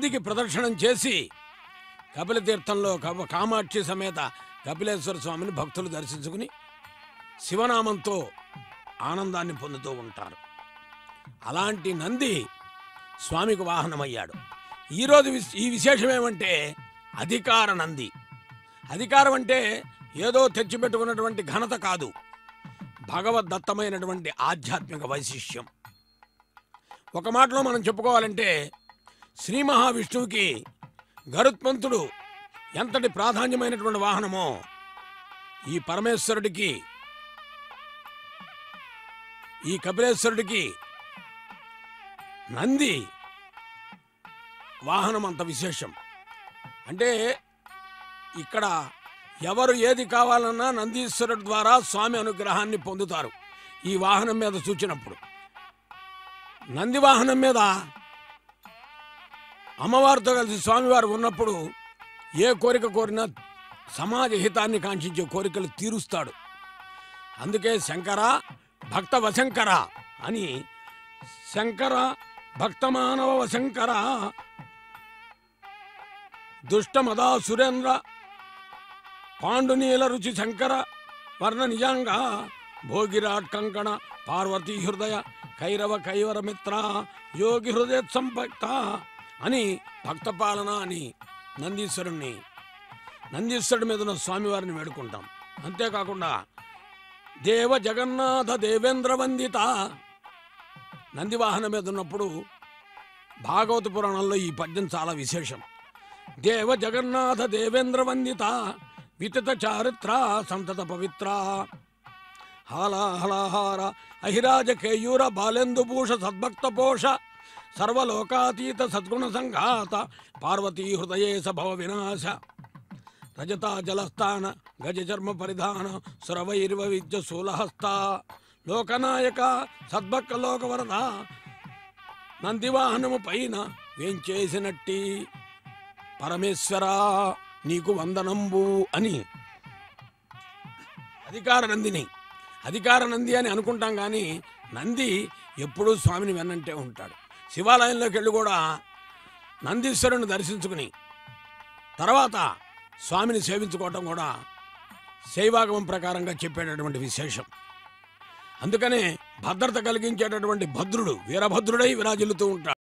నందికి ప్రదక్షిణం చేసి కపిలతీర్థంలో కప- కామాక్షి సమేత కపిలేశ్వర స్వామిని భక్తులు దర్శించుకుని శివనామంతో ఆనందాన్ని పొందుతూ ఉంటారు అలాంటి నంది స్వామికి వాహనమయ్యాడు ఈరోజు విశ్- ఈ విశేషం ఏమంటే అధికార నంది అధికారం అంటే ఏదో తెచ్చిపెట్టుకున్నటువంటి ఘనత కాదు భగవద్దత్తమైనటువంటి ఆధ్యాత్మిక వైశిష్యం ఒక మాటలో మనం చెప్పుకోవాలంటే శ్రీ మహావిష్ణువుకి గరుత్మంతుడు ఎంతటి ప్రాధాన్యమైనటువంటి వాహనమో ఈ పరమేశ్వరుడికి ఈ కపిలేశ్వరుడికి నంది వాహనం అంత విశేషం అంటే ఇక్కడ ఎవరు ఏది కావాలన్నా నందీశ్వరుడు ద్వారా స్వామి అనుగ్రహాన్ని పొందుతారు ఈ వాహనం మీద చూచినప్పుడు నంది వాహనం మీద అమ్మవారితో కలిసి స్వామివారు ఉన్నప్పుడు ఏ కోరిక కోరినా సమాజ హితాన్ని కాంక్షించే కోరికలు తీరుస్తాడు అందుకే శంకర భక్త వశంకర అని శంకర భక్త మానవ వశంకర దుష్ట మదా సురేంద్ర పాండునీల రుచి శంకర వర్ణ నిజంగా భోగిరాట్ కంకణ పార్వతీ హృదయ కైరవ కైవర మిత్ర యోగి హృదయ సంపక్త అని భక్తపాలన అని నందీశ్వరుణ్ణి నందీశ్వరుడి మీద ఉన్న స్వామివారిని వేడుకుంటాం అంతేకాకుండా దేవ జగన్నాథ దేవేంద్ర వందిత నంది వాహనం మీద ఉన్నప్పుడు భాగవత పురాణంలో ఈ పద్యం చాలా విశేషం దేవ జగన్నాథ దేవేంద్ర వందిత వితత చారిత్ర సంతత పవిత్ర హాలాహలాహార అహిరాజ కేయూర బాలేందుభూష సద్భక్త పోష సర్వలోకాతీత సద్గుణ సంఘాత పార్వతీ హృదయే సభవ వినాశ రజత జలస్థాన గజ చర్మ పరిధాన సురవైర్వ విద్య శూలహస్త లోకనాయక సద్భక్క లోకవరద నందివాహనము పైన వేంచేసినట్టి పరమేశ్వర నీకు వందనంబు అని అధికార నందిని అధికార నంది అని అనుకుంటాం కానీ నంది ఎప్పుడూ స్వామిని వెన్నంటే ఉంటాడు శివాలయంలోకి వెళ్ళి కూడా నందీశ్వరుని దర్శించుకుని తర్వాత స్వామిని సేవించుకోవటం కూడా శైవాగమం ప్రకారంగా చెప్పేటటువంటి విశేషం అందుకనే భద్రత కలిగించేటటువంటి భద్రుడు వీరభద్రుడై విరాజిల్లుతూ ఉంటాడు